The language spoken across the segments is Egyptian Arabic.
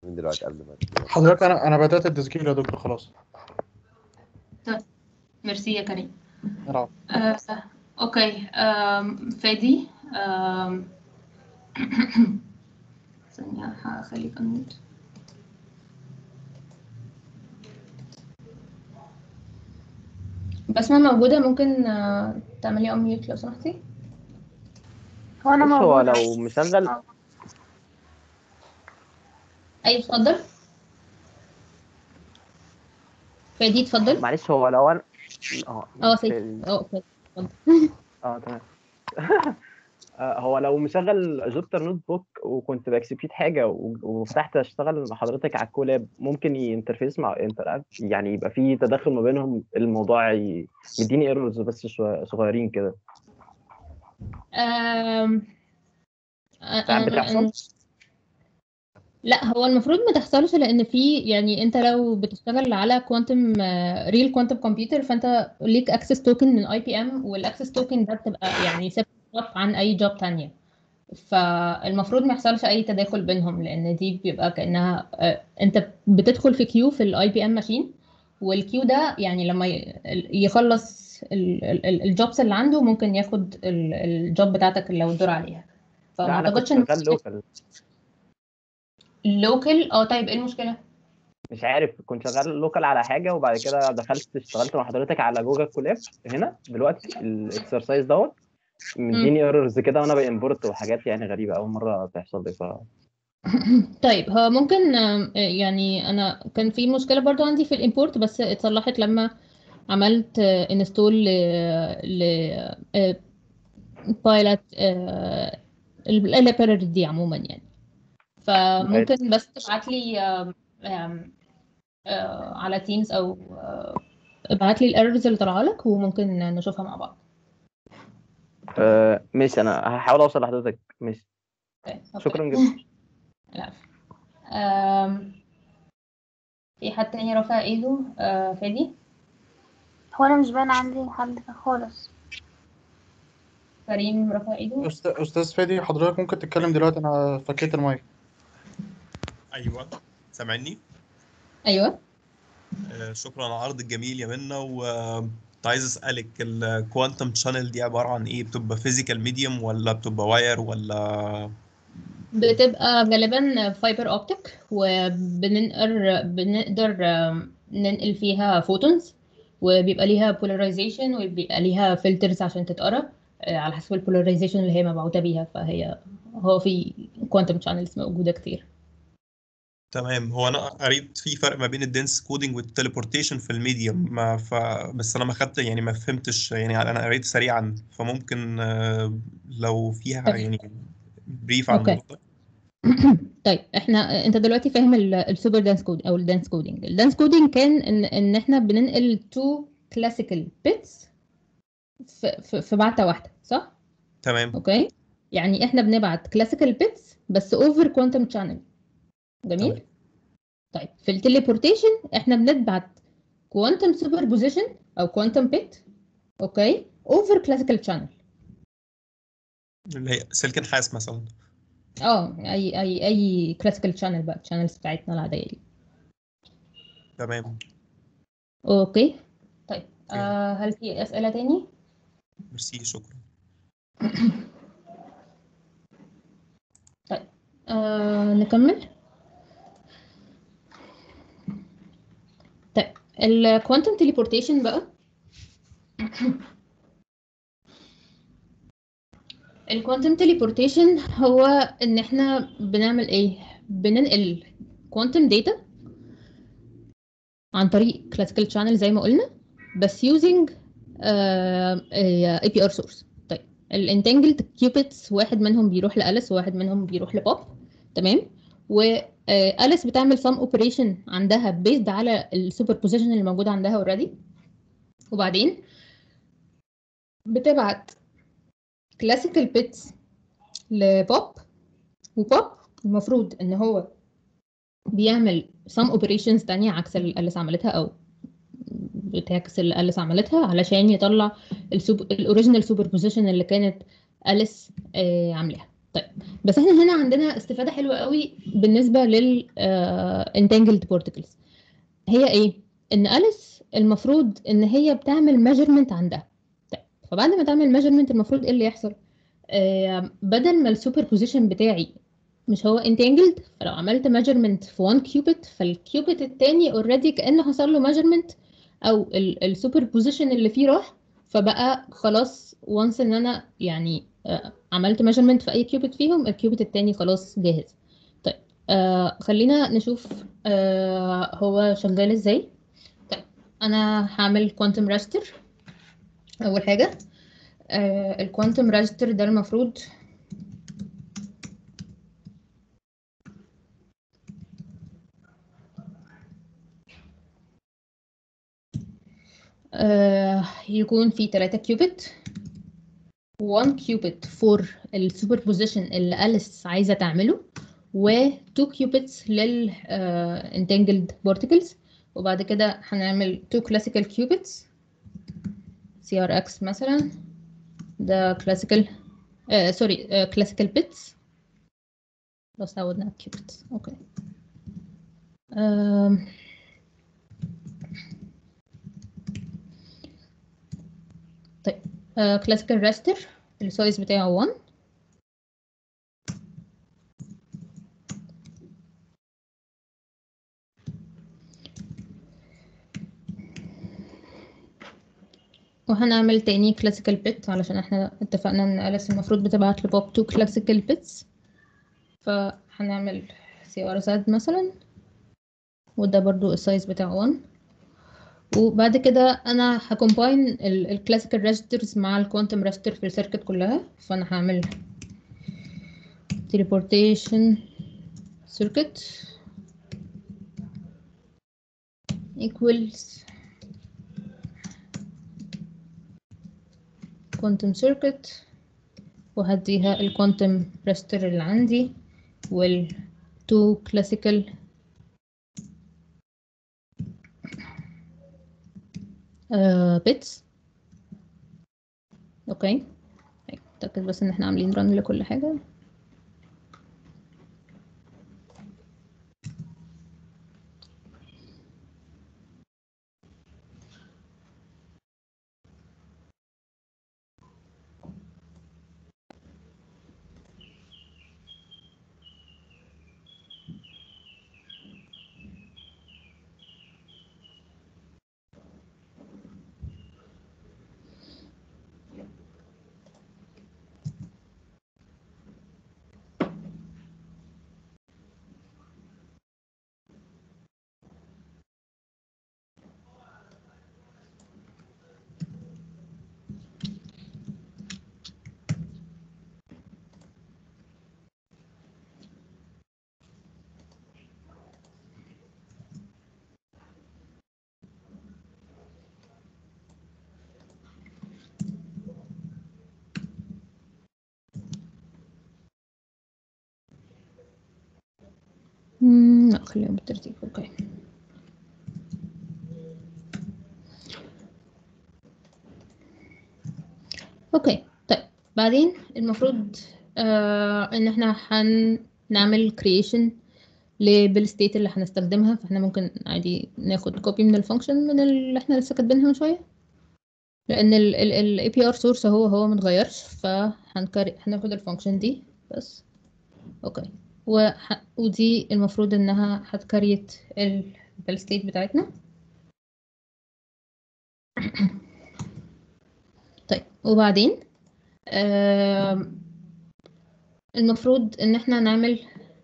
من دلوقتي قبل ما حضرتك انا انا بدات التسجيل يا دكتور خلاص ميرسي يا كريم العب. آه، اوكي آم، فادي آم، ثانية هخليك انميوت بسمة موجودة ممكن آه، تعملي انميوت لو سمحتي هو انا بص هو موجودة لو مشغل ايوه اتفضل فادي اتفضل معلش هو لو انا اه اه في سيف ال- اه اوكي اتفضل اه تمام آه، هو لو مشغل جوبتر نوت بوك وكنت باكسبيت حاجه و- وفتحت اشتغل مع حضرتك على الكولاب ممكن ينترفيس مع انتر يعني يبقى في تداخل ما بينهم الموضوع ي- يديني ايرورز بس شوية صغيرين كده آم، ساعات أنا- بتحصل لا هو المفروض ما تحصلش لان في يعني انت لو بتشتغل على كوانتم ريل كوانتم كمبيوتر فانت ليك اكسس توكن من اي بي ام والاكسس توكن ده بتبقى يعني سيبريت عن اي جوب تانية فالمفروض ما يحصلش اي تداخل بينهم لان دي بيبقى كانها آه، انت بتدخل في كيو في الاي بي ام ماشين والكيو ده يعني لما ي- يخلص الجوبس اللي عنده ممكن ياخد ال- الجوب بتاعتك اللي الدور عليها لا فما انا كنت اعتقدش ان شغال لوكال اللوكل اه طيب ايه المشكله مش عارف كنت شغال لوكال على حاجه وبعد كده دخلت اشتغلت مع حضرتك على جوجل كولاب هنا دلوقتي الاكسرسايز دوت مديني ايرورز كده وانا بامبورت وحاجات يعني غريبه اول مره تحصل لي ف طيب هو ممكن آم، يعني انا كان في مشكله برضو عندي في الامبورت بس اتصلحت لما عملت انستول ل ل بايلوت اللايبراري دي عموما يعني فممكن بس تبعت لي آم، آم، آه، على تيمز او آه، ابعت لي الايرورز اللي طالعه لك وممكن نشوفها مع بعض آه، ماشي انا هحاول اوصل لحضرتك ماشي أوكي، أوكي. شكرا جدا العفو. آم، في حد تاني رافع ايده آه، فادي هو انا مش باين عندي حد خالص كريم رافع ايده أست- استاذ فادي حضرتك ممكن تتكلم دلوقتي انا فكيت المايك ايوه سامعني ايوه آه، شكرا على العرض الجميل يا منى وكنت عايز اسالك الكوانتم شانل دي عباره عن ايه بتبقى فيزيكال ميديوم ولا بتبقى واير ولا بتبقى غالبا فايبر اوبتيك وبنقدر بنقدر آم، ننقل فيها فوتونز وبيبقى ليها بولاريزيشن وبيبقى ليها فلترز عشان تتقرا آه، على حسب البولاريزيشن اللي هي مبعوثه بيها فهي هو في كوانتم شانلز موجوده كتير تمام هو انا قريت في فرق ما بين الدنس كودينج والتليبورتيشن في الميديوم ما ف... بس انا ما خدت يعني ما فهمتش يعني انا قريت سريعا فممكن آه، لو فيها يعني بريف عن أوكي. الموضوع ده. طيب احنا انت دلوقتي فاهم السوبر دانس كود او الدانس كودينج الدانس كودينج كان ان ان احنا بننقل تو كلاسيكال بيتس في في في بعته واحده صح تمام اوكي يعني احنا بنبعت كلاسيكال بيتس بس اوفر كوانتم شانل جميل تمام. طيب في التليبورتيشن احنا بنبعت كوانتم سوبر بوزيشن او كوانتم بيت اوكي اوفر كلاسيكال شانل اللي هي سلك نحاس مثلا اه اي اي اي كلاسيكال شانل بقى الشانلز بتاعتنا العاديه دي تمام اوكي طيب آه هل في اسئله تاني ميرسي شكرا آه نكمل طيب الكوانتم تليبورتيشن بقى الكوانتم تليبورتيشن هو ان احنا بنعمل ايه بننقل كوانتم داتا عن طريق كلاسيكال شانل زي ما قلنا بس using اي بي ار سورس طيب الانتنجلد كيوبيتس واحد منهم بيروح لأليس وواحد منهم بيروح لبوب تمام واليس بتعمل سم اوبريشن عندها بيزد على السوبر بوزيشن اللي موجود عندها اوريدي وبعدين بتبعت كلاسيكال بيتس لبوب وبوب المفروض ان هو بيعمل سم اوبريشنز تانية عكس اللي أليس عملتها او بتعكس اللي أليس عملتها علشان يطلع السوب... الاوريجينال سوبر بوزيشن اللي كانت أليس آه عاملاها طيب بس احنا هنا عندنا استفاده حلوه قوي بالنسبه لل انتانجلد بارتكلز هي ايه ان اليس المفروض ان هي بتعمل ميجرمنت عندها طيب فبعد ما تعمل ميجرمنت المفروض ايه اللي يحصل آه بدل ما السوبر بوزيشن بتاعي مش هو انتانجلد فلو عملت ميجرمنت في 1 كيوبيت فالكيوبيت التاني اوريدي كانه حصل له ميجرمنت او السوبر بوزيشن اللي فيه راح فبقى خلاص وانس ان انا يعني آه، عملت ميجرمنت في اي كيوبيت فيهم الكيوبيت التاني خلاص جاهز طيب آه خلينا نشوف آه هو شغال ازاي طيب انا هعمل كوانتم راستر اول حاجه آه الكوانتم راستر ده المفروض آه يكون في 3 كيوبيت 1 كيوبيت فور السوبر بوزيشن اللي أليس عايزة تعمله و 2 كيوبيتس لل انتانجلد بارتكلز وبعد كده هنعمل 2 كلاسيكال كيوبيتس سي ار اكس مثلا ده كلاسيكال سوري كلاسيكال بيتس بس عودنا كيوبيتس اوكي آم، طيب كلاسيكال راستر السايز بتاعه 1 وهنعمل تاني كلاسيكال بيت علشان احنا اتفقنا ان أليس المفروض بتبعت لبوب 2 كلاسيكال بيتس فهنعمل سي ار زد مثلا وده برضو السايز بتاعه 1 وبعد كده انا هكومباين الكلاسيكال ريجسترز مع الكوانتم ريجستر في السيركت كلها فانا هعمل teleportation circuit equals quantum circuit وهديها الكوانتم ريجستر اللي عندي وال two classical آه bits اوكي طيب، اتاكد بس ان احنا عاملين رن لكل حاجه مم، لا خليهم بالترتيب اوكي اوكي طيب بعدين المفروض آه ان احنا هنعمل creation للستيت اللي هنستخدمها فاحنا ممكن عادي ناخد كوبي من الفانكشن من اللي احنا لسه كاتبينها من شويه لان ال ال ال APR source هو هو متغيرش فهنكر هناخد الفانكشن دي بس اوكي وح... ودي المفروض انها هتكريت ال الستيت بتاعتنا طيب وبعدين آم، المفروض ان احنا نعمل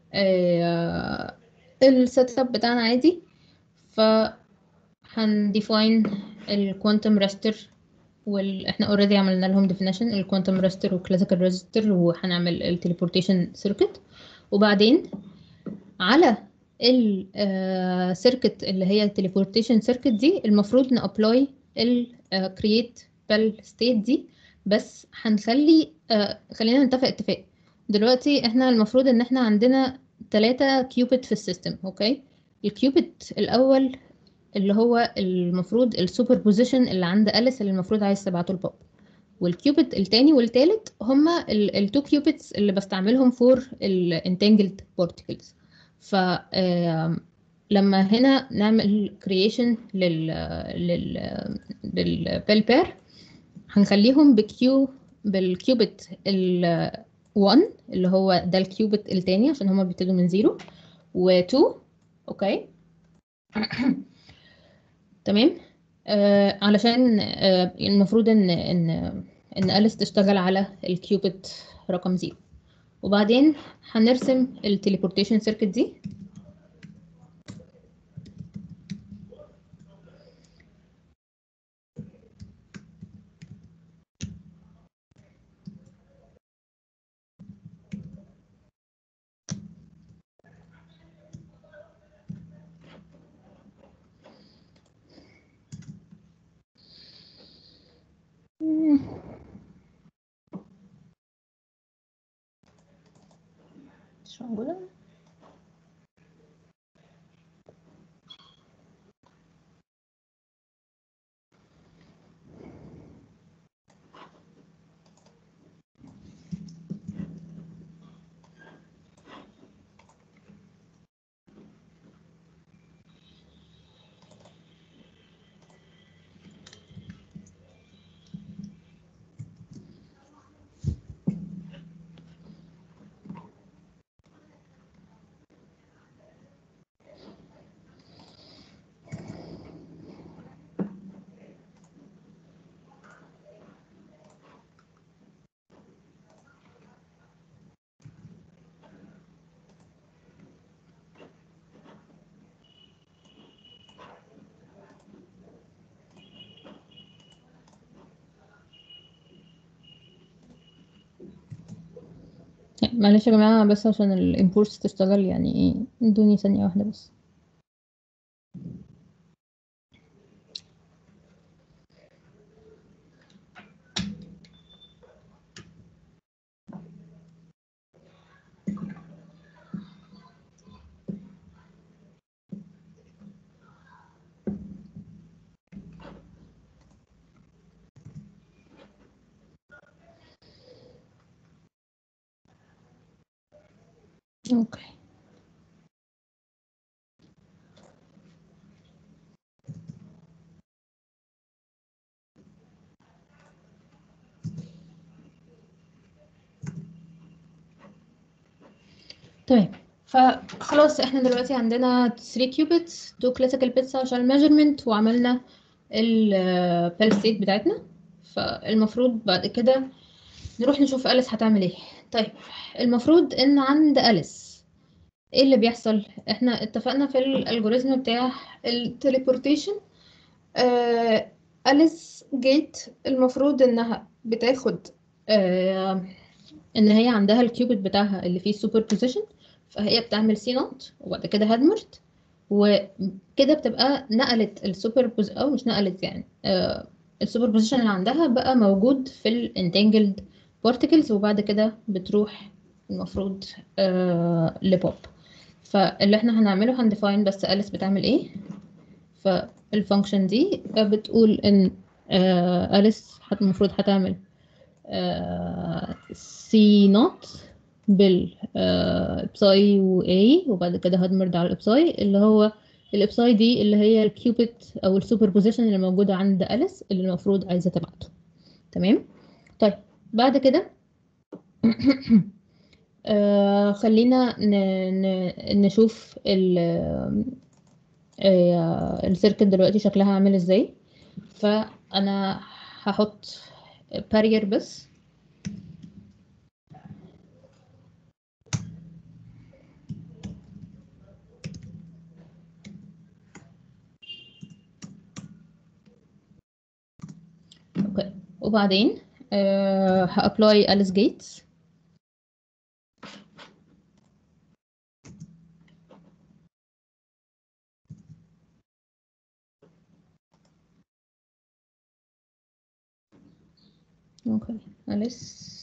السيت اب بتاعنا عادي ف هنديفاين الكوانتم راستر وال احنا اوريدي عملنا لهم ديفينيشن الكوانتم راستر والكلاسيكال راستر وهنعمل التليبورتيشن سيركت وبعدين على السيركت اللي هي التليبورتيشن سيركت دي المفروض نابلاي الكرييت بال ستيت دي بس هنخلي آه، خلينا نتفق اتفاق دلوقتي احنا المفروض ان احنا عندنا ثلاثة كيوبيت في السيستم اوكي الكيوبيت الاول اللي هو المفروض السوبر بوزيشن اللي عند أليس اللي المفروض عايز تبعته لبوب والكيوبت التاني والتالت هما التو كيوبتس اللي بستعملهم فور الانتانجلد بارتكلز ف آم، لما هنا نعمل كرييشن لل لل للبيل بير هنخليهم بكيو بالكيوبت ال 1 اللي هو ده الكيوبت التاني عشان هما بيبتدوا من زيرو و2 اوكي تمام آه علشان آه المفروض ان ان ان أليس تشتغل على الكيوبت رقم زيرو وبعدين هنرسم التليبورتيشن سيركت دي مم. مش موجودة معلش يا جماعة بس عشان الامبورتس تشتغل يعني ايه ادوني ثانية واحدة بس اوكي تمام فخلاص احنا دلوقتي عندنا 3 كيوبيتس 2 كلاسيكال بيتس عشان الميجرمنت وعملنا البيل ستيت بتاعتنا فالمفروض بعد كده نروح نشوف أليس هتعمل ايه طيب المفروض ان عند أليس ايه اللي بيحصل احنا اتفقنا في الالجوريزم بتاع التليبورتيشن آه أليس جيت المفروض انها بتاخد آه ان هي عندها الكيوبيت بتاعها اللي فيه سوبر بوزيشن فهي بتعمل سي نوت وبعد كده هادمرت وكده بتبقى نقلت السوبر بوز او مش نقلت يعني آه السوبر بوزيشن اللي عندها بقى موجود في الانتانجلد بارتكلز وبعد كده بتروح المفروض آه لبوب فاللي احنا هنعمله هنديفاين بس أليس بتعمل ايه فالفانكشن دي بتقول ان آه أليس هت- المفروض هتعمل سي نوت بال ابساي و A وبعد كده هدمرد على الابساي اللي هو الابساي دي اللي هي الكيوبيت او السوبر بوزيشن اللي موجوده عند أليس اللي المفروض عايزه تبعته تمام طيب بعد كده آه خلينا ن... ن... نشوف ال آه السيركت دلوقتي شكلها عامل ازاي فانا هحط بارير بس اوكي وبعدين آه هابلاي أليس جيتس اوكي أليس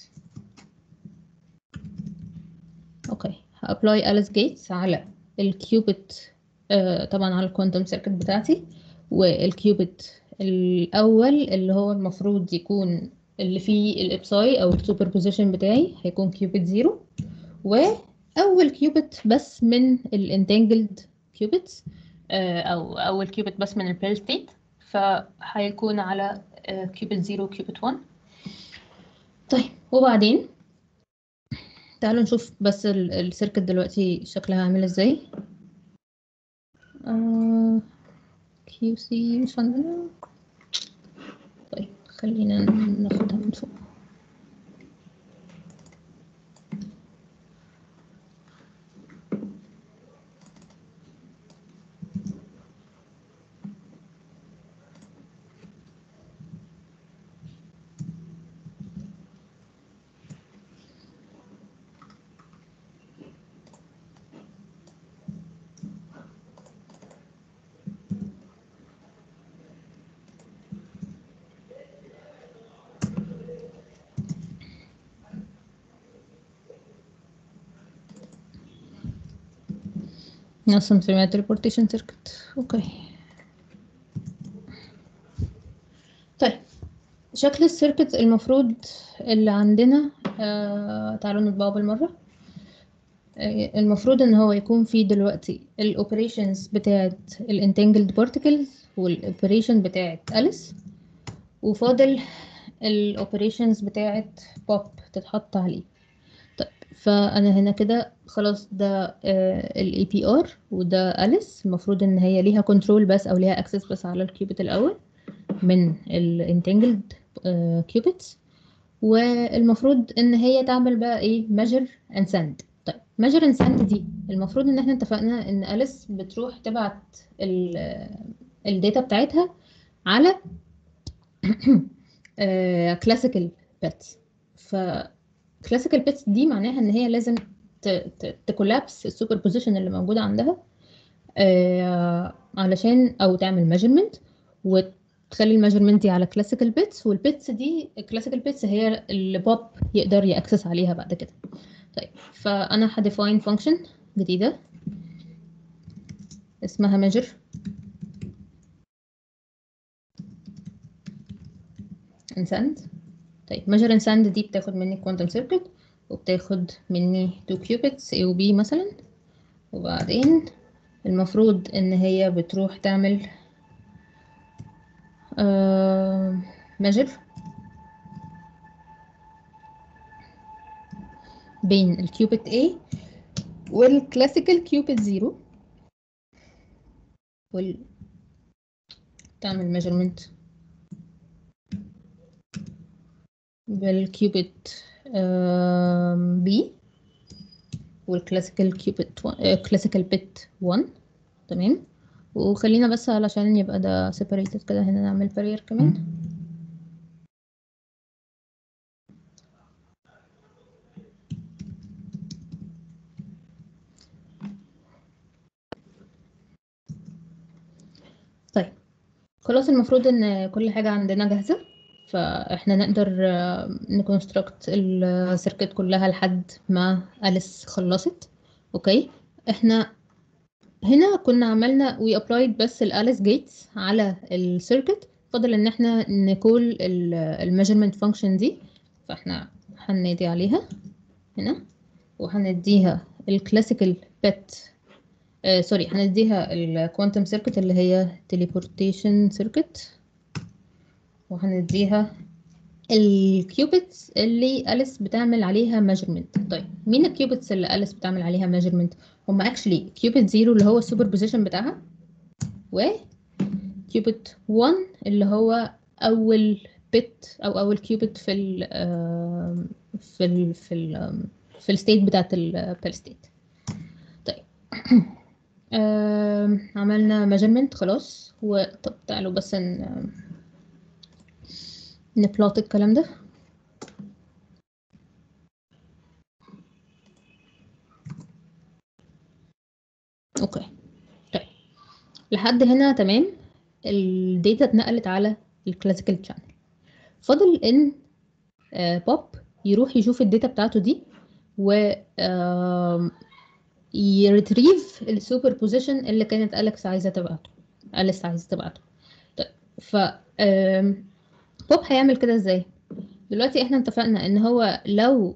اوكي هابلاي أليس جيتس على الكيوبت آه طبعا على الكوانتم سيركت بتاعتي والكيوبت الأول اللي هو المفروض يكون اللي فيه الابساي او السوبر بوزيشن بتاعي هيكون كيوبيت زيرو واول كيوبيت بس من الانتانجلد كيوبيتس او اول كيوبيت بس من البير ستيت فهيكون على كيوبيت زيرو كيوبيت 1 طيب وبعدين تعالوا نشوف بس ال- السيركت دلوقتي شكلها عامل ازاي كيو سي مش عندنا طيب خلينا ناخدها من فوق اصلا سمعت تليبورتيشن سيركت اوكي طيب شكل السيركت المفروض اللي عندنا آه تعالوا نطبعه بالمرة آه المفروض ان هو يكون فيه دلوقتي الاوبريشنز بتاعت الانتنجلد بارتكلز والاوبريشن بتاعت اليس وفاضل الاوبريشنز بتاعت بوب تتحط عليه طيب فانا هنا كده خلاص ده الاي بي ار وده اليس المفروض ان هي ليها كنترول بس او ليها اكسس بس على الكيوبيت الاول من الانتنجلد كيوبيتس والمفروض ان هي تعمل بقى ايه measure and send طيب measure and send دي المفروض ان احنا اتفقنا ان اليس بتروح تبعت الداتا بتاعتها على كلاسيكال بيتس ف كلاسيكال بيتس دي معناها ان هي لازم تكولابس السوبر بوزيشن اللي موجوده عندها آه علشان او تعمل ميجرمنت وتخلي الميجرمنت دي على كلاسيكال بيتس والبيتس دي الكلاسيكال بيتس هي اللي بوب يقدر ياكسس عليها بعد كده طيب فانا هديفاين فانكشن جديده اسمها measure and send طيب measure and send دي بتاخد مني quantum circuit وبتاخد مني 2 qubits A و B مثلا وبعدين المفروض ان هي بتروح تعمل آه measure بين الكيوبيت A والكلاسيكال كيوبيت 0 وال تعمل measurement بالكيوبيت بي والكلاسيكال كيوبيت كلاسيكال بيت 1 تمام وخلينا بس علشان يبقى ده separated كده هنا نعمل barrier كمان طيب خلاص المفروض ان كل حاجة عندنا جاهزة فاحنا نقدر نكونستراكت السيركت كلها لحد ما أليس خلصت اوكي احنا هنا كنا عملنا وي ابلايد بس الاليس جيتس على السيركت فاضل ان احنا نكول الميجرمنت فانكشن دي فاحنا هننادي عليها هنا وهنديها الكلاسيكال بت آه سوري هنديها الكوانتم سيركت اللي هي تليبورتيشن سيركت وهنديها الكيوبيتس اللي أليس بتعمل عليها ميجرمنت طيب مين الكيوبيتس اللي أليس بتعمل عليها ميجرمنت هم اكشلي كيوبيت زيرو اللي هو السوبر بوزيشن بتاعها و كيوبيت 1 اللي هو اول بت او اول كيوبيت في ال في ال في ال في الستيت بتاعت البير ستيت طيب عملنا ميجرمنت خلاص وطب تعالوا بس ن نبلوت الكلام ده اوكي طيب لحد هنا تمام الداتا اتنقلت على الكلاسيكال شانل فاضل ان آه بوب يروح يشوف الداتا بتاعته دي و آه يريتريف السوبر بوزيشن اللي كانت اليكس عايزه تبعته اليس عايزه تبعته طيب ف بوب هيعمل كده ازاي دلوقتي احنا اتفقنا ان هو لو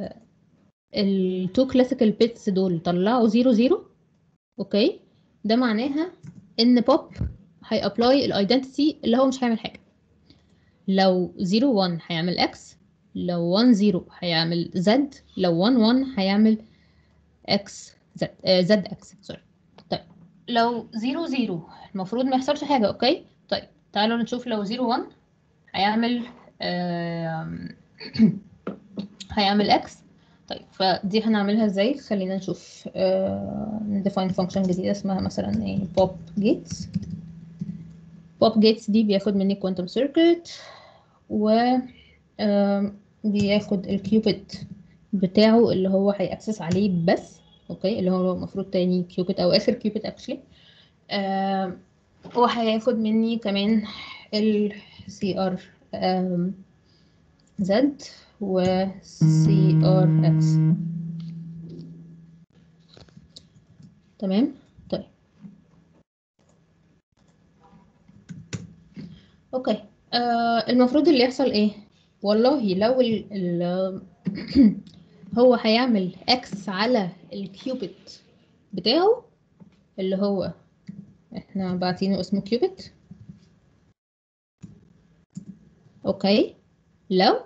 التو كلاسيكال بيتس دول طلعوا زيرو زيرو اوكي ده معناها ان بوب هيابلاي الايدنتيتي اللي هو مش هيعمل حاجه لو 0 1 هيعمل اكس لو 1 0 هيعمل زد لو 1 1 هيعمل اكس زد زد اكس سوري طيب لو 0 0 المفروض ما يحصلش حاجه اوكي طيب تعالوا نشوف لو 0 1 هيعمل آم، هيعمل اكس طيب فدي هنعملها ازاي خلينا نشوف نديفاين فانكشن جديده اسمها مثلا ايه بوب جيتس بوب جيتس دي بياخد مني كوانتم سيركت و آم، بياخد الكيوبيد بتاعه اللي هو هيأكسس عليه بس اوكي اللي هو المفروض تاني كيوبيد او اخر كيوبيد اكشلي وهياخد مني كمان ال CR آم، Z و CRX تمام طيب اوكي آه المفروض اللي يحصل ايه والله لو ال ال هو هيعمل اكس على الكيوبيت بتاعه اللي هو احنا باعتينه اسمه كيوبيت اوكي لو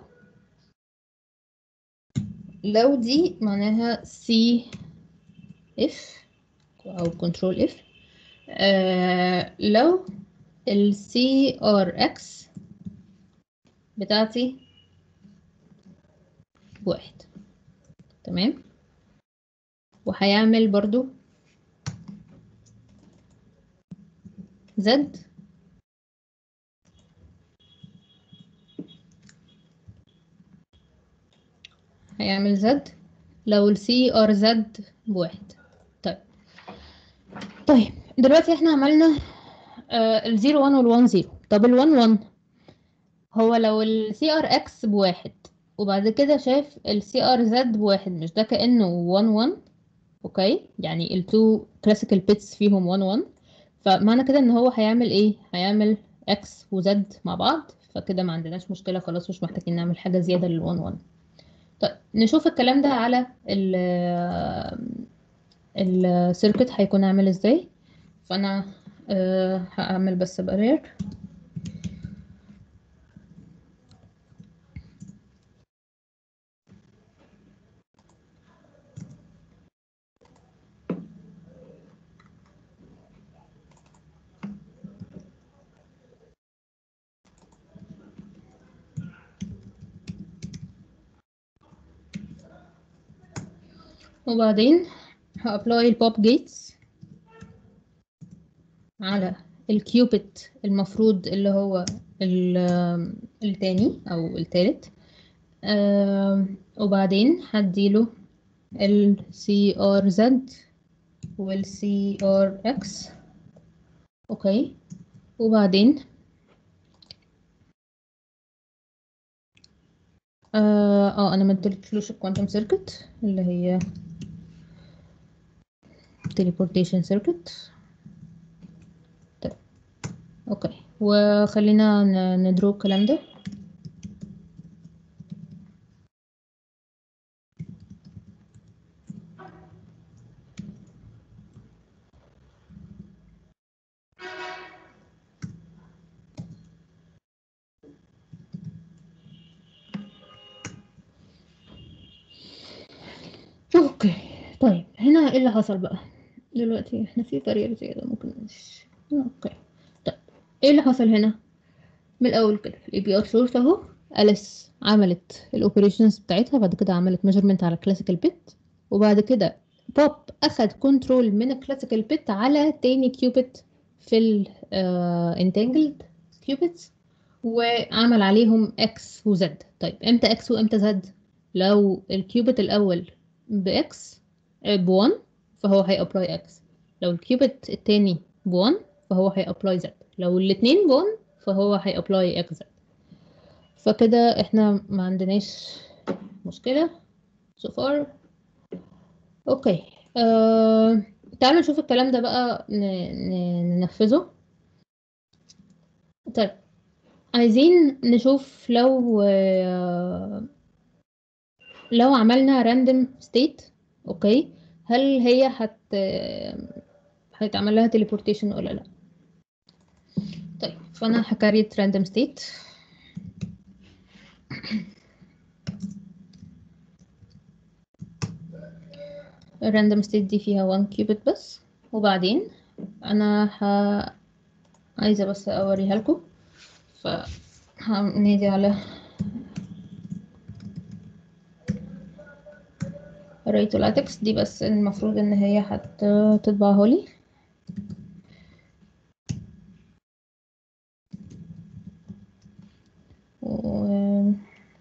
لو دي معناها سي اف او كنترول اف آه لو ال سي ار اكس بتاعتي واحد تمام وهيعمل برضو زد هيعمل زد لو السي ار زد بواحد طيب طيب دلوقتي احنا عملنا آه الزيرو وان والوان زيرو طب الوان وان هو لو السي ار اكس بواحد وبعد كده شاف السي ار زد بواحد مش ده كأنه 1 1 اوكي يعني التو كلاسيكال بيتس فيهم 1 1 فمعنى كده ان هو هيعمل ايه هيعمل اكس وزد مع بعض فكده ما عندناش مشكلة خلاص مش محتاجين نعمل حاجة زيادة لل 1 1 طيب نشوف الكلام ده على ال السيركت هيكون عامل ازاي فانا أه هعمل بس بارير وبعدين هابلاي البوب جيتس على الكيوبيت المفروض اللي هو ال- التاني او التالت آم، وبعدين هديله ال CRZ وال CRX اوكي وبعدين اه آه، انا ما اديتلوش الكوانتم سيركت اللي هي teleportation circuit طيب اوكي وخلينا ن- ندرو الكلام ده اوكي طيب هنا ايه اللي حصل بقى دلوقتي احنا في بارير زيادة ممكن مش اوكي طيب ايه اللي حصل هنا من الاول كده الاي بي ار سورس اهو اليس عملت الاوبريشنز بتاعتها بعد كده عملت ميجرمنت على كلاسيكال بيت وبعد كده بوب اخد كنترول من الكلاسيكال بيت على تاني كيوبيت في الانتانجلد كيوبيتس وعمل عليهم اكس وزد طيب امتى اكس وامتى زد لو الكيوبيت الاول باكس ب1 فهو هيابلاي اكس لو الكيوبيت التاني ب1 فهو هيابلاي زد لو الاتنين ب1 فهو هيابلاي اكس زد فكده احنا ما عندناش مشكلة so far اوكي آه... تعالوا نشوف الكلام ده بقى ن... ن... ننفذه طيب عايزين نشوف لو آه، لو عملنا random state اوكي هل هي هت هيتعمل لها teleportation ولا لا طيب فانا هكريت random state الراندوم ستيت دي فيها 1 كيوبت بس وبعدين انا ه... عايزه بس اوريها لكم فهنادي على ريتو لاتكس دي بس المفروض ان هي هتطبعها لي و...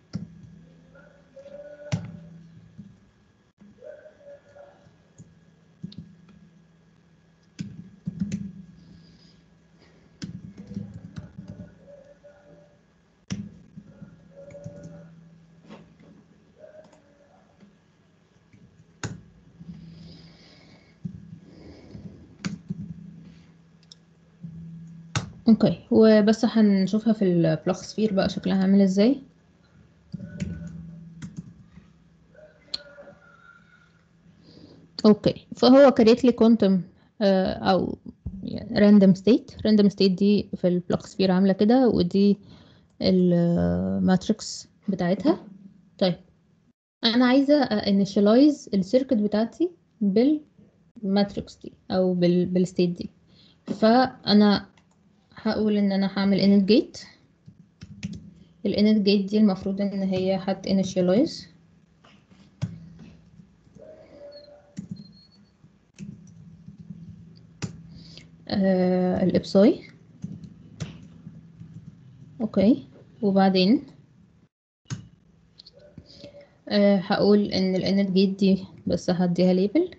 اوكي وبس هنشوفها في البلوك سفير بقى شكلها عامل ازاي اوكي فهو كريت لي كوانتم او راندوم ستيت راندوم ستيت دي في البلوك سفير عامله كده ودي الماتريكس بتاعتها طيب انا عايزه انيشاليز السيركت بتاعتي بالماتريكس دي او بال بالستيت دي فانا هقول ان انا هعمل init gate ال init gate دي المفروض ان هي هت initialize آه الابساي اوكي وبعدين آه هقول ان ال init gate دي بس هديها label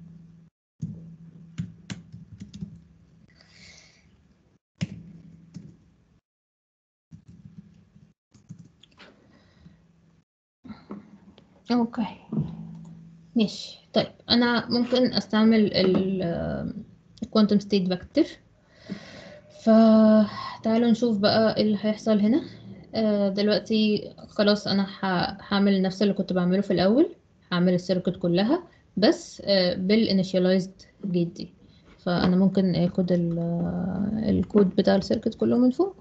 اوكي ماشي طيب انا ممكن استعمل الكوانتم ستيت فيكتور فتعالوا نشوف بقى ايه اللي هيحصل هنا آه، دلوقتي خلاص انا ه- هعمل نفس اللي كنت بعمله في الاول هعمل السيركت كلها بس بالانيشاليزد جيت دي فانا ممكن اخد ال- الكود بتاع السيركت كله من فوق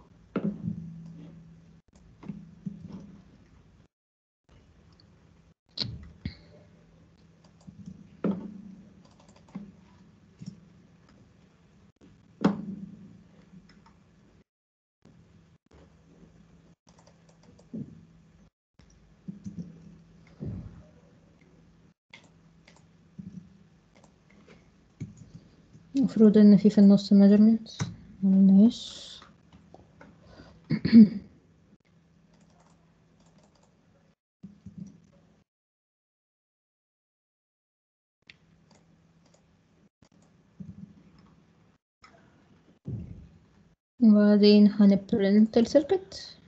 المفروض ان في في النص measurements ملناش وبعدين هنبرنت السيركت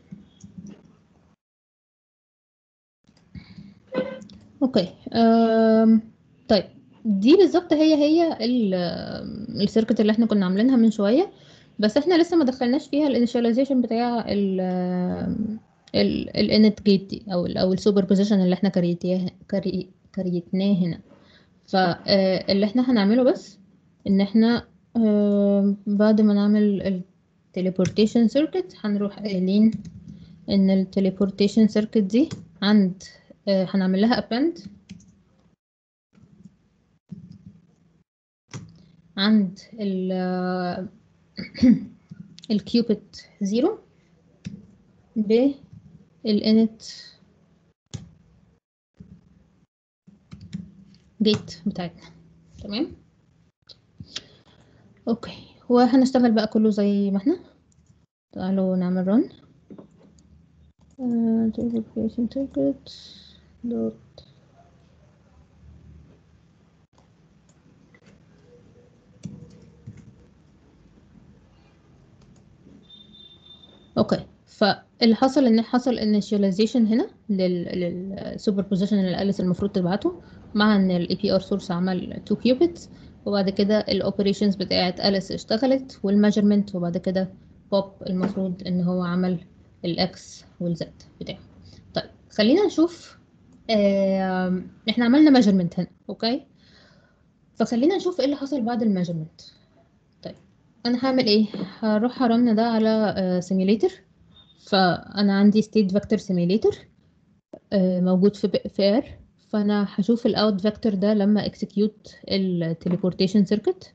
اوكي أم. طيب دي بالظبط هي هي ال- السيركت اللي احنا كنا عاملينها من شويه بس احنا لسه ما دخلناش فيها الانيشاليزيشن بتاع ال ال الانت جيت دي او ال او السوبر بوزيشن اللي احنا كريتياه كري كريتناه هنا فاللي احنا هنعمله بس ان احنا آه، بعد ما نعمل التليبورتيشن سيركت هنروح قايلين ان التليبورتيشن سيركت دي عند آه، هنعمل لها append عند ال الكيوبت زيرو بالانت جيت بتاعتنا تمام اوكي وهنشتغل بقى كله زي ما احنا تعالوا نعمل run uh, verification circuit dot اوكي فاللي حصل ان حصل initialization هنا لل للسوبر اللي أليس المفروض تبعته مع ان الاي بي ار سورس عمل 2 كيوبيتس وبعد كده الاوبريشنز بتاعت أليس اشتغلت والميجرمنت وبعد كده بوب المفروض ان هو عمل الاكس والزد بتاعه طيب خلينا نشوف آه احنا عملنا ميجرمنت هنا اوكي فخلينا نشوف ايه اللي حصل بعد الميجرمنت طيب انا هعمل ايه هروح هرن ده على سيميوليتر فانا عندي ستيت فيكتور سيميوليتر موجود في في ار فانا هشوف الاوت فيكتور ده لما اكسكيوت التليبورتيشن سيركت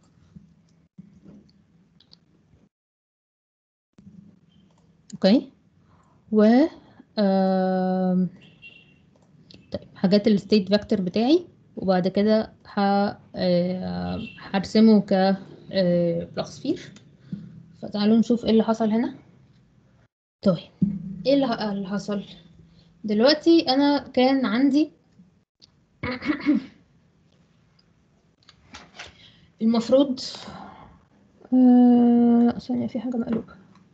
اوكي و آم، طيب حاجات الستيت فيكتور بتاعي وبعد كده ه آه، هرسمه ك بلوك سفير فتعالوا نشوف ايه اللي حصل هنا طيب ايه اللي ح- اللي حصل دلوقتي انا كان عندي المفروض آه، ثانية في حاجة مقلوبة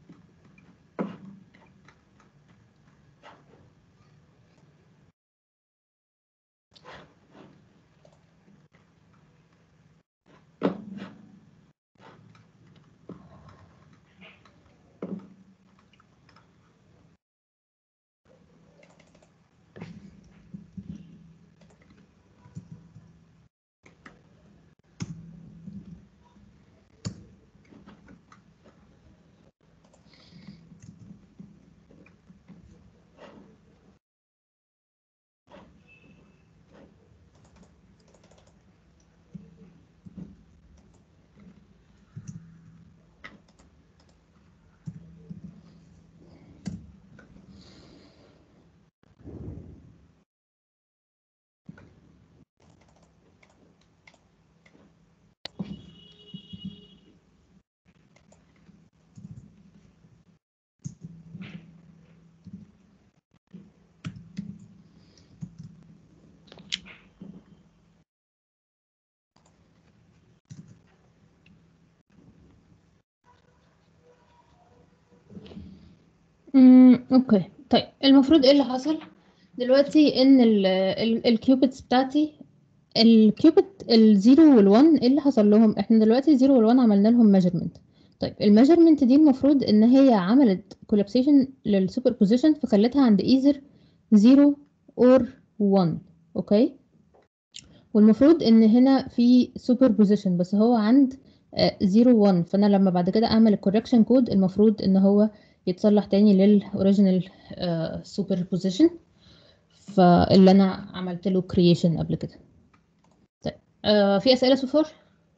امم اوكي طيب المفروض ايه اللي حصل دلوقتي ان الكيوبيتس بتاعتي الكيوبيت الزيرو والوان ايه اللي حصل لهم احنا دلوقتي الزيرو والوان عملنا لهم ميجرمنت طيب الميجرمنت دي المفروض ان هي عملت كولابسيشن للسوبر بوزيشن فخلتها عند ايزر 0 اور 1 اوكي والمفروض ان هنا في سوبر بوزيشن بس هو عند 0 1 فانا لما بعد كده اعمل الكوركشن كود المفروض ان هو يتصلح تاني للاوريجينال سوبر بوزيشن فاللي انا عملت له كرييشن قبل كده طيب آه في اسئله so far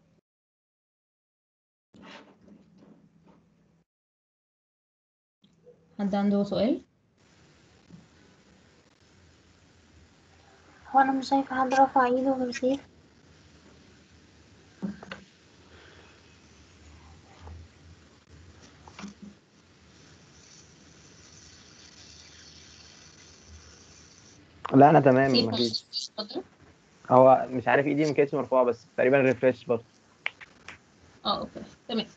حد عنده سؤال هو انا مش شايفة حد رفع ايده غير سيف لا انا تمام سيف مفيش اتفضل هو مش عارف ايدي ما كانتش مرفوعه بس تقريبا ريفرش برضه اه اوكي تمام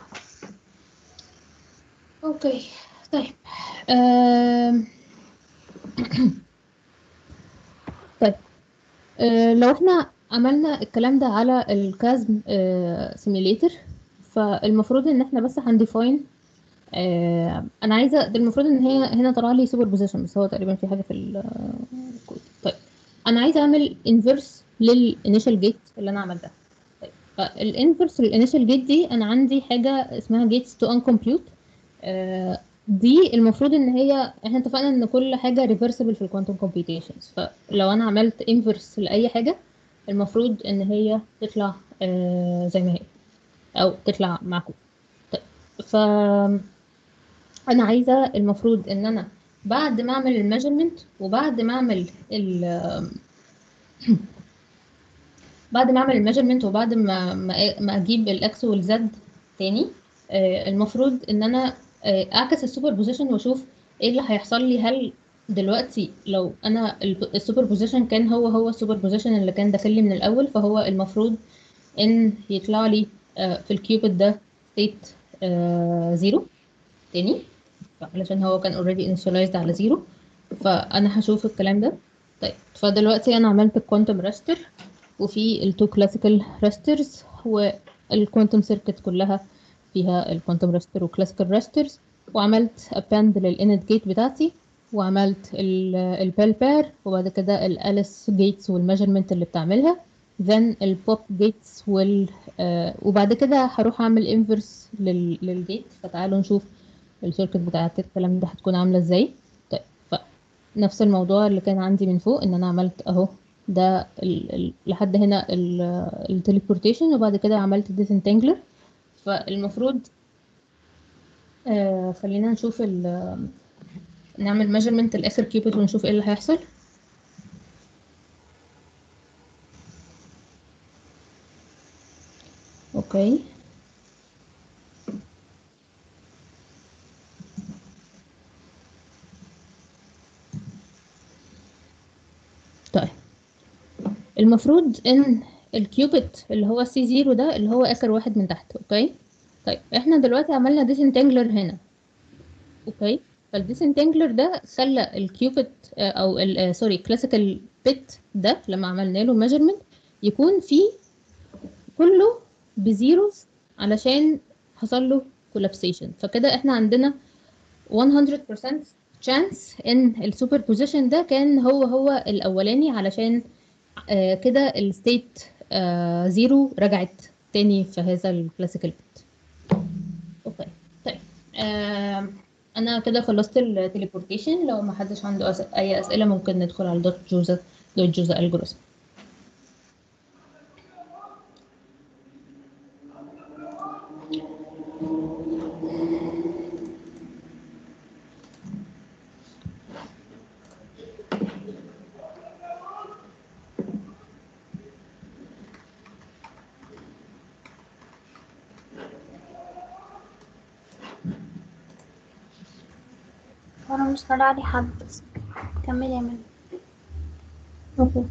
اوكي طيب آم. طيب آه، لو احنا عملنا الكلام ده على الكازم سيميليتر فالمفروض ان احنا بس هنديفاين آه، انا عايزه ده المفروض ان هي هنا طلع لي سوبر بوزيشن بس هو تقريبا في حاجه في الكود طيب انا عايزه اعمل انفرس للانيشال جيت اللي انا عملتها طيب الانفرس للانيشال جيت دي انا عندي حاجه اسمها جيتس تو ان كومبيوت دي المفروض ان هي احنا اتفقنا ان كل حاجه ريفرسبل في الكوانتم كومبيوتيشنز فلو انا عملت انفرس لاي حاجه المفروض ان هي تطلع آه، زي ما هي او تطلع معكوس طيب ف انا عايزه المفروض ان انا بعد ما اعمل الميجرمنت وبعد ما اعمل ال بعد ما اعمل الميجرمنت وبعد ما ما ما اجيب الاكس والزد تاني آه، المفروض ان انا آه، اعكس السوبر بوزيشن واشوف ايه اللي هيحصل لي هل دلوقتي لو انا السوبر بوزيشن كان هو هو السوبر بوزيشن اللي كان داخل لي من الاول فهو المفروض ان يطلع لي آه، في الكيوبيت ده ستيت زيرو تاني علشان هو كان اوريدي initialized على زيرو فانا هشوف الكلام ده طيب فدلوقتي انا عملت الكوانتم راستر وفي التو كلاسيكال راسترز والكوانتم سيركت كلها فيها الكوانتم ريستر وكلاسيكال ريسترز وعملت اباند للانت جيت بتاعتي وعملت البيل بير وبعد كده الاليس جيتس والميجرمنت اللي بتعملها then البوب جيتس وال آه وبعد كده هروح اعمل انفرس للجيت فتعالوا نشوف السيركت بتاعت الكلام ده هتكون عامله ازاي طيب فنفس الموضوع اللي كان عندي من فوق ان انا عملت اهو ده ال ال لحد هنا التليبورتيشن وبعد كده عملت ديسنتانجلر فالمفروض آه خلينا نشوف ال نعمل ميجرمنت الاخر كيوبيت ونشوف ايه اللي هيحصل اوكي طيب المفروض ان الكيوبيت اللي هو سي زيرو ده اللي هو اخر واحد من تحت اوكي طيب احنا دلوقتي عملنا ديسنتانجلر هنا اوكي فالديسنتانجلر ده خلى الكيوبيت او سوري كلاسيكال بيت ده لما عملنا له ميجرمنت يكون فيه كله بزيروز علشان حصل له كولابسيشن فكده احنا عندنا 100% chance ان السوبر بوزيشن ده كان هو هو الاولاني علشان آه كده الستيت آه زيرو رجعت تاني في هذا الكلاسيكال بيت اوكي طيب آه انا كده خلصت التليبورتيشن لو ما حدش عنده أس... اي اسئله ممكن ندخل على دوت جوزا دوت جوزا الجوريزم وانا مش طالع لي حد كملي يا منى اوكي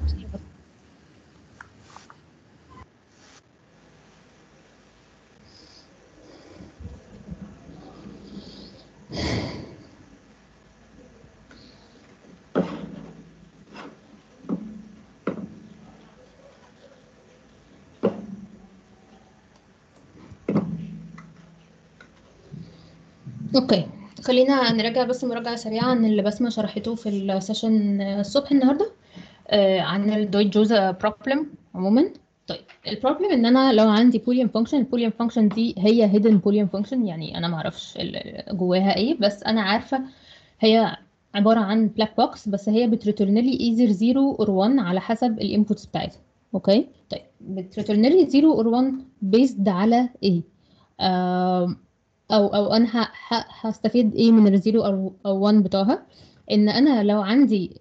اوكي خلينا نراجع بس مراجعة سريعة عن اللي بسمة شرحته في السيشن الصبح النهاردة آه عن الدويت جوزا بروبلم عموما طيب البروبلم ان انا لو عندي بوليان فانكشن البوليان فانكشن دي هي هيدن بوليان فانكشن يعني انا ما اعرفش جواها ايه بس انا عارفة هي عبارة عن بلاك بوكس بس هي بتريتورن لي ايزر 0 اور 1 على حسب الانبوتس بتاعتها اوكي طيب بتريتورن لي 0 اور 1 بيزد على ايه آه او او انا هستفيد ايه من الزيرو او او 1 بتوعها ان انا لو عندي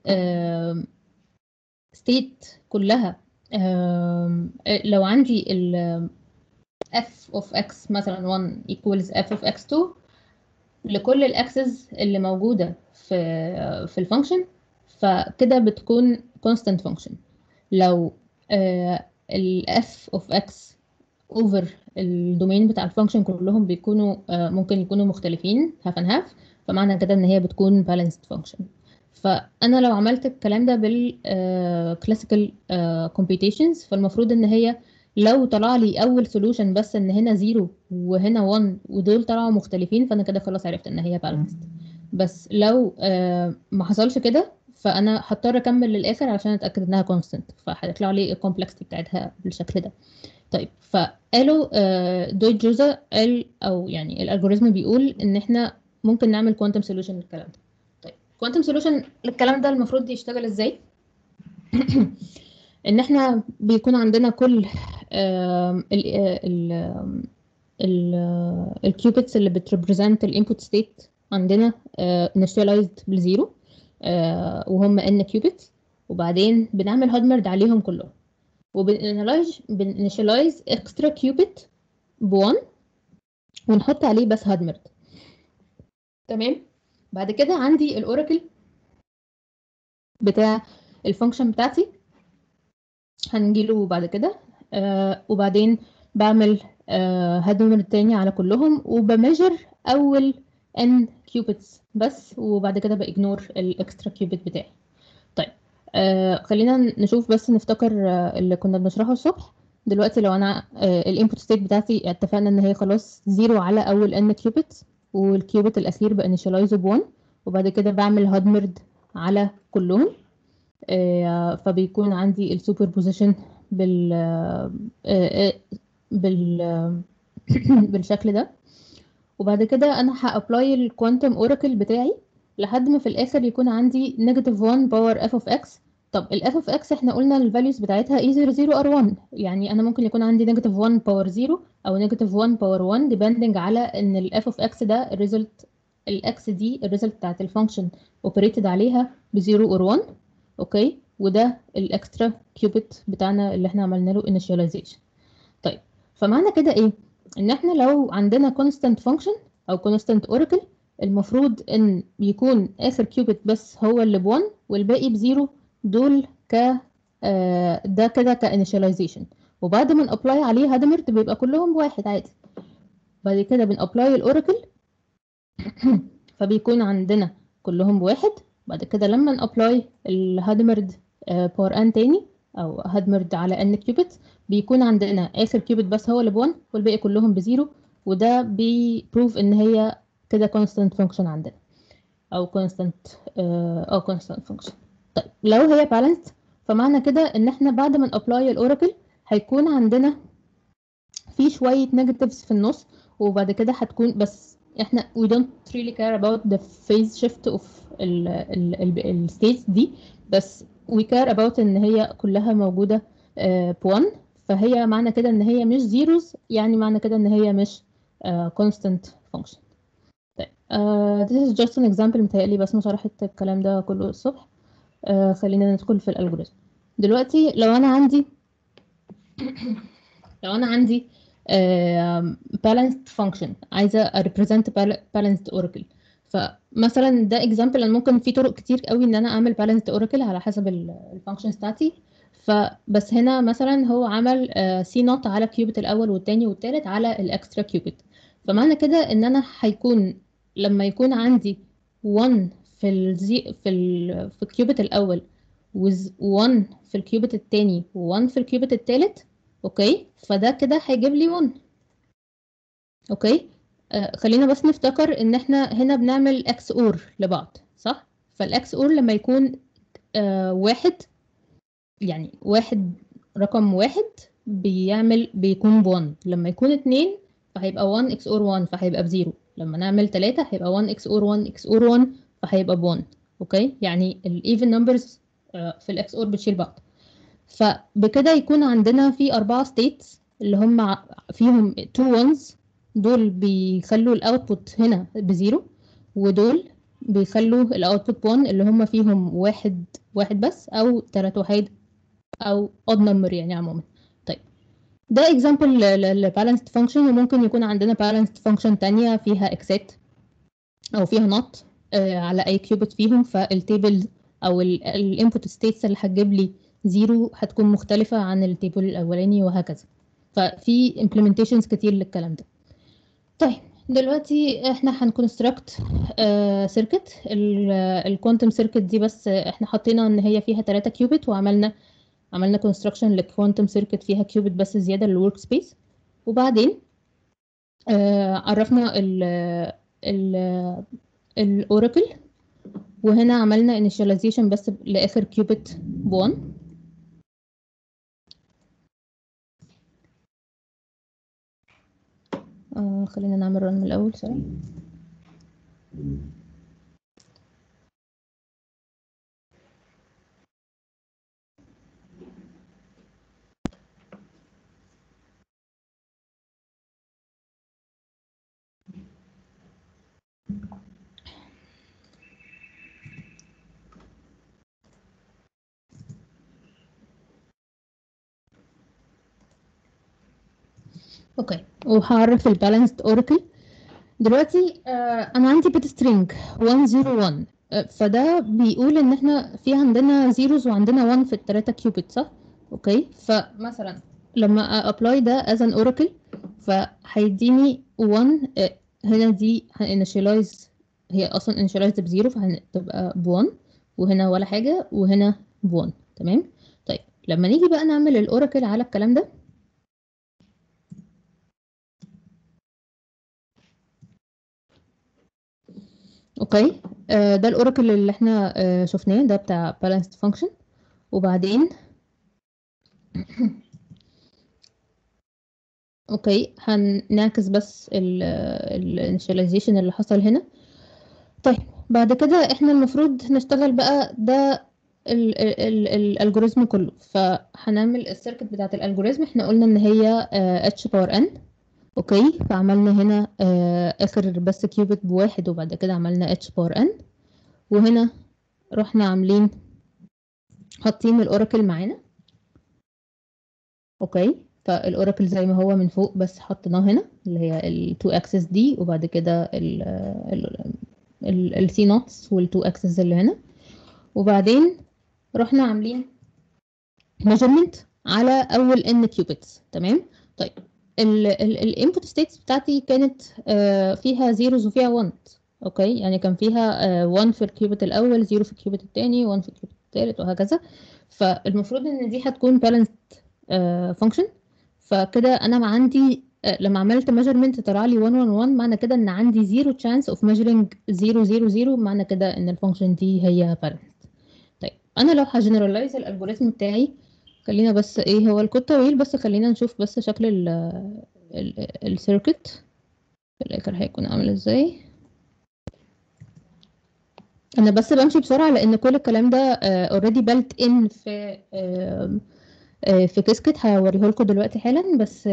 ستيت كلها لو عندي ال f of x مثلا 1 equals f of x2 لكل الاكسس اللي موجودة في في الفانكشن فكده بتكون constant function لو ال f of x over الدومين بتاع الفانكشن كلهم بيكونوا ممكن يكونوا مختلفين هاف ان هاف فمعنى كده ان هي بتكون بالانسد فانكشن فانا لو عملت الكلام ده بالكلاسيكال كومبيتيشنز فالمفروض ان هي لو طلع لي اول سولوشن بس ان هنا زيرو وهنا 1 ودول طلعوا مختلفين فانا كده خلاص عرفت ان هي بالانسد بس لو ما حصلش كده فانا هضطر اكمل للاخر عشان اتاكد انها كونستنت فهيطلع لي الكومبلكسيتي بتاعتها بالشكل ده طيب فقالوا دويت جوزا قال او يعني الالجوريزم بيقول ان احنا ممكن نعمل كوانتم سوليوشن للكلام ده طيب كوانتم سوليوشن للكلام ده المفروض يشتغل ازاي ان احنا بيكون عندنا كل الكيوبيتس اللي بتريبريزنت الانبوت ستيت عندنا انيشاليزد بالزيرو وهم ان كيوبيتس وبعدين بنعمل هادمرد عليهم كلهم وبنانلايز بنانيشالايز اكسترا كيوبيت ب1 ونحط عليه بس هادمرد تمام بعد كده عندي الاوراكل بتاع الفانكشن بتاعتي هنجيله بعد كده آه وبعدين بعمل آه هادمرد تاني على كلهم وبمجر اول ان كيوبيتس بس وبعد كده باجنور الاكسترا كيوبيت بتاعي طيب آه خلينا نشوف بس نفتكر آه اللي كنا بنشرحه الصبح دلوقتي لو انا الانبوت ستيت بتاعتي اتفقنا ان هي خلاص زيرو على اول ان كيوبت والكيوبت الاخير بانيشاليزه ب 1 وبعد كده بعمل هادمرد على كلهم آه، فبيكون عندي السوبر بوزيشن بال آه، آه، بال آه، بالشكل ده وبعد كده انا هابلاي الكوانتم اوراكل بتاعي لحد ما في الاخر يكون عندي نيجاتيف 1 باور اف اوف اكس طب الاف اوف اكس احنا قلنا الفاليوز بتاعتها اي 0 0 ار 1 يعني انا ممكن يكون عندي نيجاتيف 1 باور 0 او نيجاتيف 1 باور 1 ديبندنج على ان الاف اوف اكس ده الريزلت الاكس دي الريزلت بتاعت الفانكشن اوبريتد عليها ب 0 اور 1 اوكي وده الاكسترا كيوبت بتاعنا اللي احنا عملنا له initialization طيب فمعنى كده ايه ان احنا لو عندنا constant function او constant oracle المفروض ان يكون اخر كيوبت بس هو اللي ب 1 والباقي بزيرو دول ك آه، ده كده كانيشاليزيشن وبعد ما نابلاي عليه هادمرد بيبقى كلهم بواحد عادي بعد كده بنابلاي الاوراكل فبيكون عندنا كلهم بواحد بعد كده لما نابلاي الهادمرد باور ان تاني او هادمرد على ان كيوبت بيكون عندنا اخر كيوبت بس هو اللي ب 1 والباقي كلهم بزيرو وده بيبروف ان هي كده constant function عندنا او constant اه أو constant function طيب لو هي balanced فمعنى كده ان احنا بعد ما نابلاي الاوراكل هيكون عندنا في شوية negatives في النص وبعد كده هتكون بس احنا we don't really care about the phase shift of ال ال ال ال states دي بس we care about ان هي كلها موجودة آه، ب 1 فهي معنى كده ان هي مش zeros يعني معنى كده ان هي مش آه، constant function طيب uh, this is just an example متهيألي بس ما شرحت الكلام ده كله الصبح uh, خلينا ندخل في الالجوريزم دلوقتي لو انا عندي لو انا عندي uh, balanced function عايزه represent bal- balanced oracle فمثلا ده example انا ممكن في طرق كتير قوي ان انا اعمل balanced oracle على حسب الفانكشنز بتاعتي فبس هنا مثلا هو عمل سي نوت على الكيوبت الاول والتاني والتالت على الاكسترا كيوبت فمعنى كده ان انا هيكون لما يكون عندي 1 في الزي في ال في الكيوبت الاول with 1 في الكيوبت التاني و1 في الكيوبت التالت اوكي فده كده هيجيب لي 1 اوكي آه خلينا بس نفتكر ان احنا هنا بنعمل اكس اور لبعض صح فالاكس اور لما يكون آه واحد يعني واحد رقم واحد بيعمل بيكون بوان لما يكون اتنين فهيبقى 1 اكس اور 1 فهيبقى بزيرو لما نعمل 3 هيبقى 1 اكس اور 1 اكس اور 1 فهيبقى ب1 اوكي يعني الايفن نمبرز في الاكس اور بتشيل بعض فبكده يكون عندنا في أربعة ستيتس اللي هم ع- فيهم two ones دول بيخلوا الاوتبوت هنا بزيرو ودول بيخلوا الاوتبوت بون اللي هم فيهم واحد واحد بس او تلات وحيد او odd number يعني عموما طيب ده example ل balanced function وممكن يكون عندنا balanced function تانية فيها اكسات او فيها not آه، على اي كيوبت فيهم فالتيبل او الانبوت ستيتس اللي هتجيب لي زيرو هتكون مختلفة عن التيبل الاولاني وهكذا ففي implementations كتير للكلام ده طيب دلوقتي احنا هنكونستراكت سيركت الكوانتم سيركت دي بس احنا حطينا ان هي فيها 3 كيوبت وعملنا عملنا كونستراكشن لكوانتم سيركت فيها كيوبت بس زياده للورك سبيس وبعدين آه عرفنا ال ال الاوراكل وهنا عملنا initialization بس لاخر كيوبت ب1 آه خلينا نعمل رن من الاول سوري اوكي وهعرف البالانسد اوراكل دلوقتي آه انا عندي بت سترينج 101 آه فده بيقول ان احنا في عندنا زيروز وعندنا 1 في الثلاثه كيوبت صح اوكي فمثلا لما ابلاي ده از ان اوراكل فهيديني 1 آه هنا دي هنشيلايز هي اصلا انشيلايزد بزيرو فهتبقى ب 1 وهنا ولا حاجه وهنا ب 1 تمام طيب لما نيجي بقى نعمل الاوراكل على الكلام ده اوكي آه ده الاوراكل اللي احنا آه شفناه ده بتاع balanced function وبعدين اوكي هنعكس بس الانيشاليزيشن اللي حصل هنا طيب بعد كده احنا المفروض نشتغل بقى ده الالجوريزم كله فهنعمل السيركت بتاعت الالجوريزم احنا قلنا ان هي اتش باور ان اوكي فعملنا هنا آه اخر بس كيوبت بواحد وبعد كده عملنا اتش باور ان وهنا رحنا عاملين حاطين الاوراكل معانا اوكي فالاوراكل زي ما هو من فوق بس حطيناه هنا اللي هي ال2 اكسس دي وبعد كده السي نوتس وال2 اكسس اللي هنا وبعدين رحنا عاملين measurement على اول n qubits تمام طيب الانبوت ستيتس بتاعتي كانت آه فيها زيروز وفيها 1 اوكي يعني كان فيها 1 في الكيوبت الاول 0 في الكيوبت الثاني 1 في الكيوبت الثالث وهكذا فالمفروض ان دي هتكون balanced فانكشن فكده انا عندي لما عملت measurement طلع لي 1 1 1 معنى كده ان عندي زيرو chance of measuring 0 0 0 معنى كده ان الفانكشن دي هي balanced طيب انا لو هجنرالايز الالجوريزم بتاعي خلينا بس ايه هو الكود طويل بس خلينا نشوف بس شكل السيركت في الاخر هيكون عامل ازاي انا بس بمشي بسرعه لان كل الكلام ده اوريدي بلت ان في uh, في كيسكت هوريه لكم دلوقتي حالا بس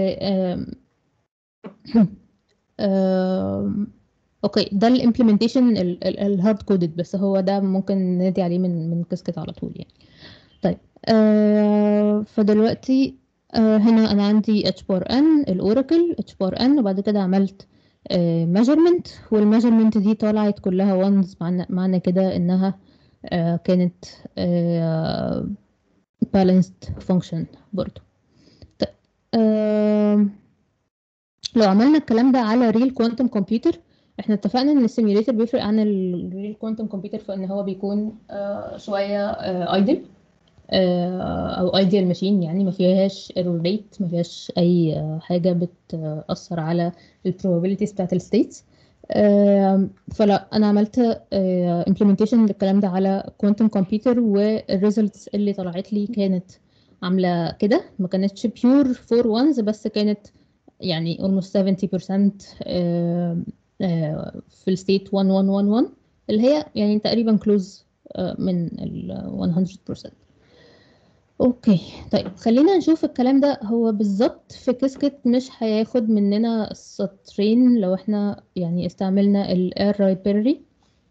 اوكي ده الامبلمنتيشن الهارد كودد بس هو ده ممكن ندي عليه من من كيسكت على طول يعني طيب آه فدلوقتي آه هنا انا عندي اتش بار ان الاوراكل اتش بار ان وبعد كده عملت ميجرمنت آه والميجرمنت دي طلعت كلها وانز معنى, معنى كده انها آه كانت آه balanced function برضو طيب آه لو عملنا الكلام ده على real quantum computer احنا اتفقنا ان السيميوليتر بيفرق عن الريل كوانتم كمبيوتر في ان هو بيكون آه شويه ايدل آه او ايديال ماشين يعني ما فيهاش ايرور ريت ما فيهاش اي آه حاجه بتاثر على البروبابيلتيز بتاعت الستيتس فلا انا عملت امبلمنتيشن للكلام ده على كوانتم كمبيوتر والريزلتس اللي طلعت لي كانت عامله كده ما كانتش بيور فور وانز بس كانت يعني almost 70% في الستيت 1111 اللي هي يعني تقريبا كلوز من ال 100% اوكي طيب خلينا نشوف الكلام ده هو بالظبط في كيسكت مش هياخد مننا سطرين لو احنا يعني استعملنا ال رايبرري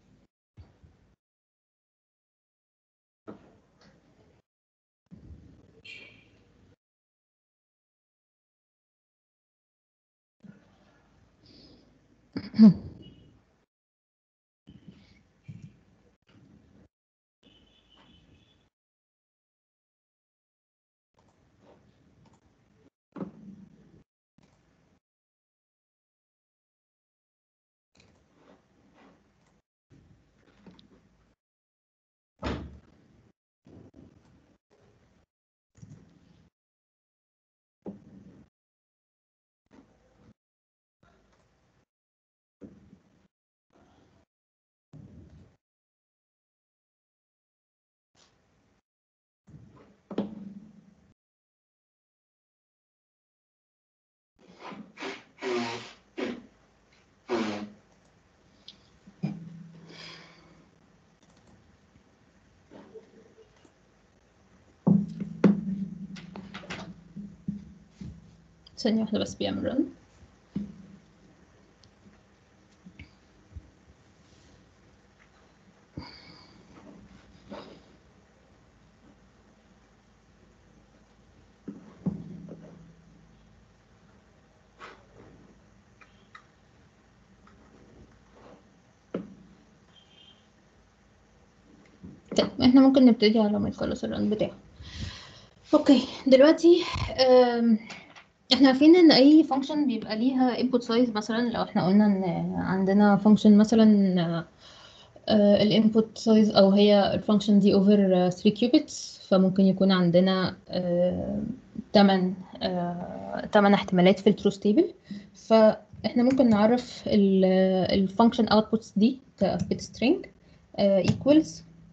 ثانية واحدة بس بيعمل رن طيب احنا ممكن نبتدي على ما يخلص الرن بتاعه اوكي دلوقتي احنا عارفين ان اي فانكشن بيبقى ليها input size مثلا لو احنا قلنا ان عندنا فانكشن مثلا الانبوت سايز او هي الفانكشن دي over 3 كيوبيتس فممكن يكون عندنا 8 8 احتمالات في التروث تيبل ف احنا ممكن نعرف الفانكشن outputs دي ك bit string آه، equals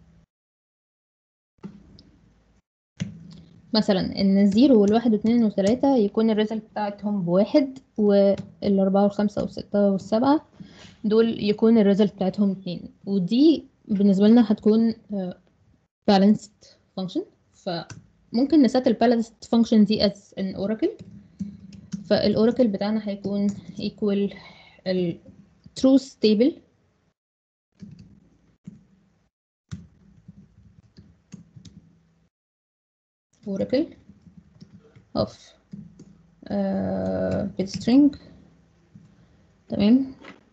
مثلا ان الزيرو والواحد واثنين وثلاثة يكون الريزلت بتاعتهم بواحد والأربعة والخمسة والستة والسبعة دول يكون الريزلت بتاعتهم اتنين ودي بالنسبة لنا هتكون آه، balanced function فممكن نسات ال balanced function دي as an oracle فالاوراكل بتاعنا هيكون equal ال truth table oracle of uh, bit string تمام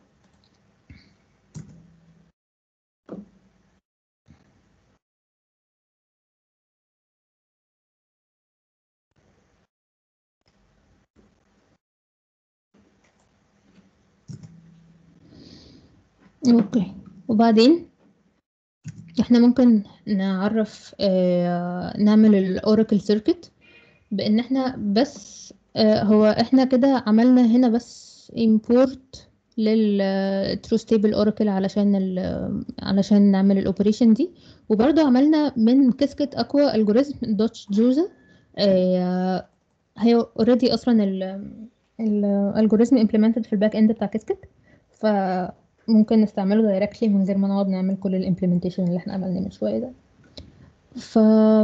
اوكي وبعدين احنا ممكن نعرف آه، نعمل الاوراكل سيركت بان احنا بس آه، هو احنا كده عملنا هنا بس import لل true stable oracle علشان ال علشان نعمل الاوبريشن دي وبرضه عملنا من كسكت اقوى الجوريزم دوتش جوزا آه، هي اوريدي اصلا الالجوريزم implemented في الباك اند بتاع كسكت فممكن نستعمله دايركتلي من غير ما نقعد نعمل كل الامبلمنتيشن اللي احنا عملناه من شويه ده ف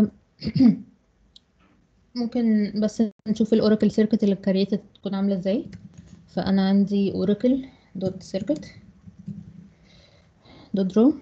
ممكن بس نشوف الاوراكل سيركت اللي كريتد تكون عامله ازاي فانا عندي اوراكل دوت سيركت دوت درو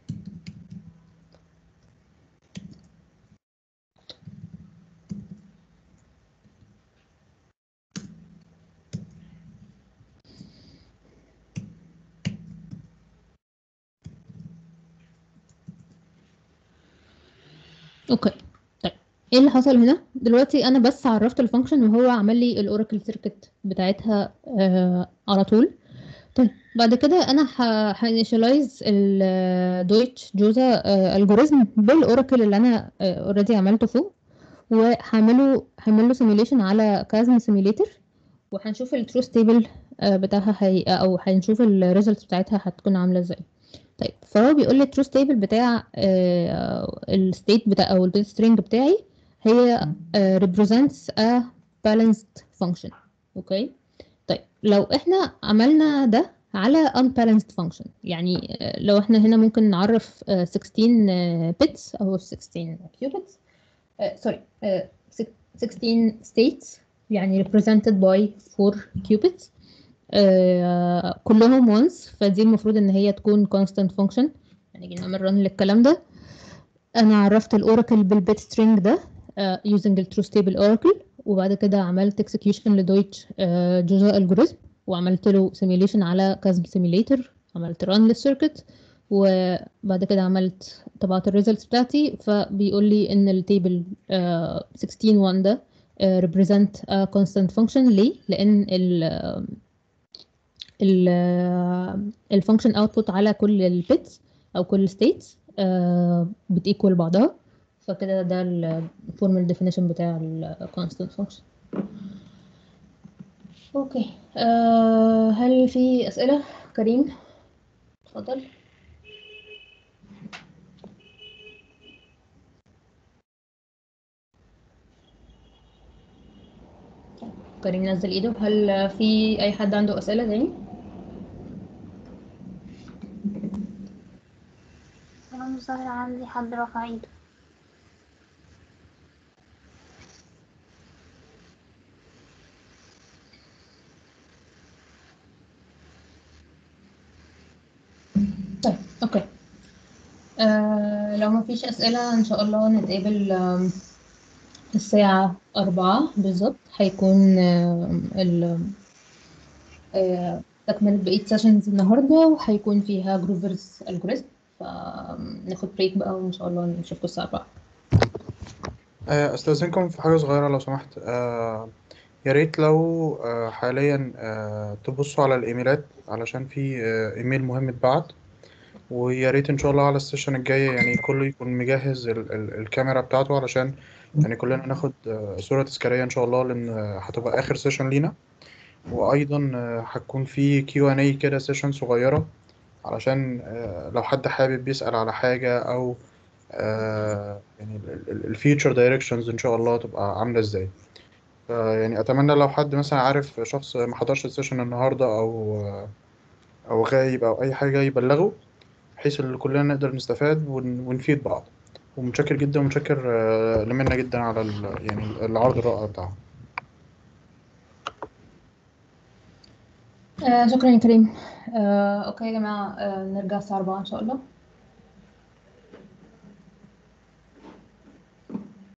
اوكي طيب ايه اللي حصل هنا دلوقتي انا بس عرفت الفانكشن وهو عمل لي الاوراكل سيركت بتاعتها آه على طول طيب بعد كده انا هانيشالايز الدويتش جوزا الجوريزم بالاوراكل اللي انا اوريدي عملته فوق وهعمله هعمل له سيميوليشن على كازم سيميوليتر وهنشوف الترو ستيبل بتاعها هي او هنشوف الريزلت بتاعتها هتكون عامله ازاي طيب فهو بيقول لي الترو ستيبل بتاع الستيت بتاع او البيت سترينج بتاعي هي uh, represents a balanced function اوكي طيب لو احنا عملنا ده على unbalanced function يعني آه، لو احنا هنا ممكن نعرف آه، 16 bits او 16 qubits سوري 16 states يعني represented by 4 qubits آه، كلهم once فدي المفروض ان هي تكون constant function يعني نيجي نعمل run للكلام ده انا عرفت الاوراكل بالبيت سترينج ده uh, using ال true stable oracle وبعد كده عملت execution لدويتش uh, جوزا الجوريزم وعملت له simulation على كازم simulator عملت run للسيركت وبعد كده عملت طبعت الريزلتس بتاعتي فبيقول لي ان التيبل uh, 16 1 ده uh, represent a constant function ليه؟ لان ال ال الفانكشن اوتبوت على كل البيتس او كل الستيتس بتيكوال بعضها فكده ده الفورمال ديفينيشن بتاع الكونستنت فانكشن اوكي آه هل في اسئله كريم اتفضل كريم نزل ايده هل في اي حد عنده اسئله تاني انا مش ظاهر عندي حد رافع ايده طيب اوكي آه لو ما فيش اسئله ان شاء الله نتقابل آم، الساعه أربعة بالظبط هيكون آم، ال آه، تكملة بقية سيشنز النهاردة وهيكون فيها جروفرز الجوريزم فناخد بريك بقى وإن شاء الله نشوفكم الساعة أربعة آه، استاذنكم في حاجه صغيره لو سمحت آه، يا ريت لو آه، حاليا آه، تبصوا على الايميلات علشان في آه، ايميل مهم اتبعت ويا ريت ان شاء الله على السيشن الجاي يعني كله يكون مجهز ال ال الكاميرا بتاعته علشان يعني كلنا ناخد آه، صوره تذكاريه ان شاء الله لان آه، هتبقى اخر سيشن لينا وايضا آه، هتكون في كيو ان اي كده سيشن صغيره علشان آه، لو حد حابب يسأل على حاجه او آه، يعني الفيوتشر دايركشنز ان شاء الله تبقى عامله ازاي يعني اتمنى لو حد مثلا عارف شخص ما حضرش السيشن النهارده او او غايب او اي حاجه يبلغه بحيث ان كلنا نقدر نستفاد ون- ونفيد بعض ومتشكر جدا ومتشكر آه، لمنى جدا على ال- يعني العرض الرائع بتاعها آه شكرا يا كريم آه اوكي يا جماعه آه نرجع الساعه 4 ان شاء الله